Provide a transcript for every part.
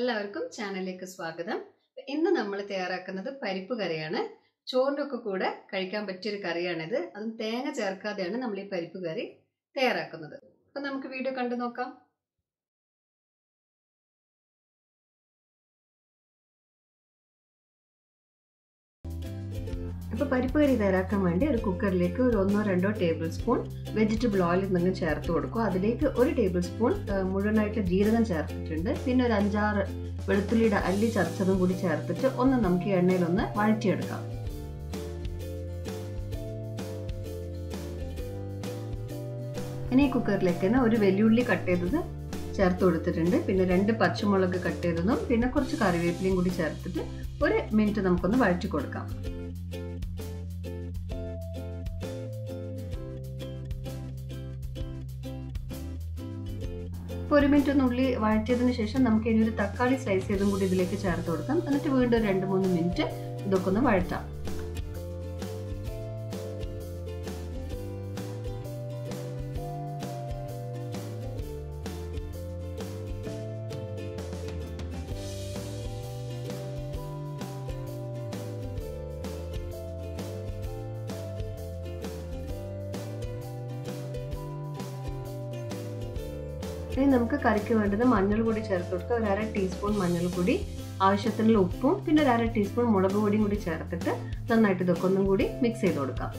എല്ലാവർക്കും ചാനലിലേക്ക് സ്വാഗതം ഇന്ന് നമ്മൾ തയ്യാറാക്കുന്നത് പരിപ്പ് കറിയാണ് ചോറിൻ്റെ ഒക്കെ കൂടെ കഴിക്കാൻ പറ്റിയൊരു കറിയാണിത് അതും തേങ്ങ ചേർക്കാതെയാണ് നമ്മൾ ഈ പരിപ്പ് കറി തയ്യാറാക്കുന്നത് അപ്പം നമുക്ക് വീഡിയോ കണ്ടു നോക്കാം അപ്പോൾ പരിപ്പ് കറി തയ്യാറാക്കാൻ വേണ്ടി ഒരു കുക്കറിലേക്ക് ഒരു ഒന്നോ രണ്ടോ ടേബിൾ സ്പൂൺ വെജിറ്റബിൾ ഓയിൽ നിങ്ങൾ ചേർത്ത് കൊടുക്കുക അതിലേക്ക് ഒരു ടേബിൾ സ്പൂൺ മുഴുവനായിട്ട് ജീരകം ചേർത്തിട്ടുണ്ട് പിന്നെ ഒരു അഞ്ചാറ് വെളുത്തുള്ളിയുടെ അല്ലി ചതച്ചതും കൂടി ചേർത്തിട്ട് ഒന്ന് നമുക്ക് ഈ എണ്ണയിലൊന്ന് വഴറ്റിയെടുക്കാം ഇനി ഈ കുക്കറിലേക്ക് തന്നെ ഒരു വെല്ലുള്ളി കട്ട് ചെയ്തത് ചേർത്ത് കൊടുത്തിട്ടുണ്ട് പിന്നെ രണ്ട് പച്ചമുളക് കട്ട് ചെയ്തതും പിന്നെ കുറച്ച് കറിവേപ്പിലയും കൂടി ചേർത്തിട്ട് ഒരു മിനിറ്റ് നമുക്കൊന്ന് വഴറ്റി കൊടുക്കാം ഇപ്പോൾ ഒരു മിനിറ്റ് ഒന്ന് ഉള്ളി വഴറ്റിയതിന് ശേഷം നമുക്ക് ഇനി ഒരു തക്കാളി സ്ലൈസ് ചെയ്തും കൂടി ഇതിലേക്ക് ചേർത്ത് കൊടുക്കാം എന്നിട്ട് വീണ്ടും രണ്ട് മൂന്ന് മിനിറ്റ് ഇതൊക്കെ ഒന്ന് വഴറ്റാം ഇനി നമുക്ക് കറിക്ക് വേണ്ടത് മഞ്ഞൾ പൊടി ചേർത്ത് കൊടുക്കുക ഒരു അര ടീസ്പൂൺ മഞ്ഞൾ പൊടി ആവശ്യത്തിനുള്ള ഉപ്പും പിന്നെ ഒരു അര ടീസ്പൂൺ മുളക് പൊടിയും കൂടി ചേർത്തിട്ട് നന്നായിട്ട് ഇതൊക്കെ ഒന്നും കൂടി മിക്സ് ചെയ്ത് കൊടുക്കാം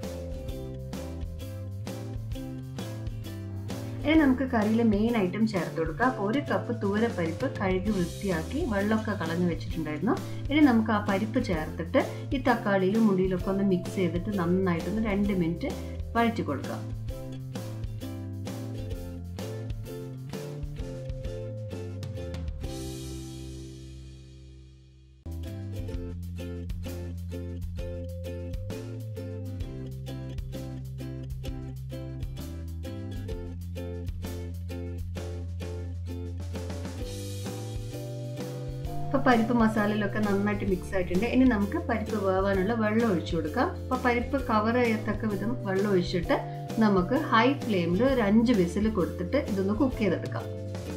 ഇനി നമുക്ക് കറിയിലെ മെയിൻ ഐറ്റം ചേർത്ത് കൊടുക്കാം ഒരു കപ്പ് തൂര പരിപ്പ് കഴുകി വൃത്തിയാക്കി വെള്ളമൊക്കെ കളഞ്ഞു വെച്ചിട്ടുണ്ടായിരുന്നു ഇനി നമുക്ക് ആ പരിപ്പ് ചേർത്തിട്ട് ഈ തക്കാളിയിലും മുടിയിലൊക്കെ ഒന്ന് മിക്സ് ചെയ്തിട്ട് നന്നായിട്ടൊന്ന് രണ്ട് മിനിറ്റ് വഴറ്റി കൊടുക്കാം ഇപ്പോൾ പരിപ്പ് മസാലയിലൊക്കെ നന്നായിട്ട് മിക്സ് ആയിട്ടുണ്ട് ഇനി നമുക്ക് പരിപ്പ് വേവാനുള്ള വെള്ളം ഒഴിച്ചു കൊടുക്കാം അപ്പോൾ പരിപ്പ് കവർ ചെയ്യത്തക്ക വിധം വെള്ളം ഒഴിച്ചിട്ട് നമുക്ക് ഹൈ ഫ്ലെയിമിൽ ഒരു അഞ്ച് വിസിൽ കൊടുത്തിട്ട് ഇതൊന്ന് കുക്ക് ചെയ്തെടുക്കാം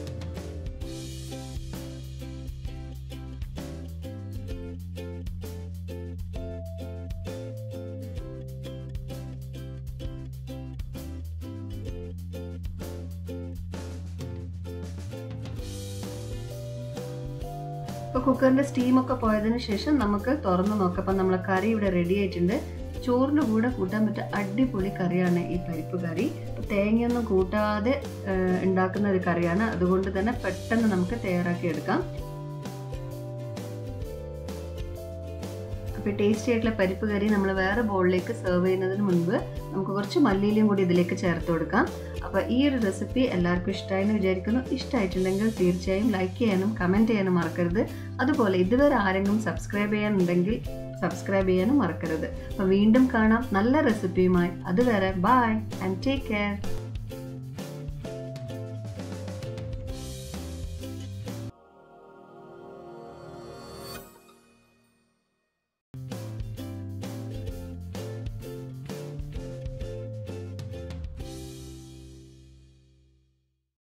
ഇപ്പോൾ കുക്കറിൻ്റെ സ്റ്റീമൊക്കെ പോയതിന് ശേഷം നമുക്ക് തുറന്ന് നോക്കാം അപ്പം നമ്മളെ കറി ഇവിടെ റെഡി ആയിട്ടുണ്ട് ചോറിൻ്റെ കൂടെ കൂട്ടാൻ പറ്റിയ അടിപൊളി കറിയാണ് ഈ പരിപ്പ് കറി തേങ്ങയൊന്നും കൂട്ടാതെ ഉണ്ടാക്കുന്ന ഒരു കറിയാണ് അതുകൊണ്ട് തന്നെ പെട്ടെന്ന് നമുക്ക് തയ്യാറാക്കി എടുക്കാം അപ്പോൾ ടേസ്റ്റി ആയിട്ടുള്ള പരിപ്പ് കറി നമ്മൾ വേറെ ബോളിലേക്ക് സെർവ് ചെയ്യുന്നതിന് മുൻപ് നമുക്ക് കുറച്ച് മല്ലിയിലും കൂടി ഇതിലേക്ക് ചേർത്ത് കൊടുക്കാം അപ്പോൾ ഈ ഒരു റെസിപ്പി എല്ലാവർക്കും ഇഷ്ടമായെന്ന് വിചാരിക്കുന്നു ഇഷ്ടമായിട്ടുണ്ടെങ്കിൽ തീർച്ചയായും ലൈക്ക് ചെയ്യാനും കമൻറ്റ് ചെയ്യാനും മറക്കരുത് അതുപോലെ ഇതുവരെ ആരെങ്കിലും സബ്സ്ക്രൈബ് ചെയ്യാനുണ്ടെങ്കിൽ സബ്സ്ക്രൈബ് ചെയ്യാനും മറക്കരുത് അപ്പോൾ വീണ്ടും കാണാം നല്ല റെസിപ്പിയുമായി അതുവരെ ബൈ ആൻഡ് ടേക്ക് കെയർ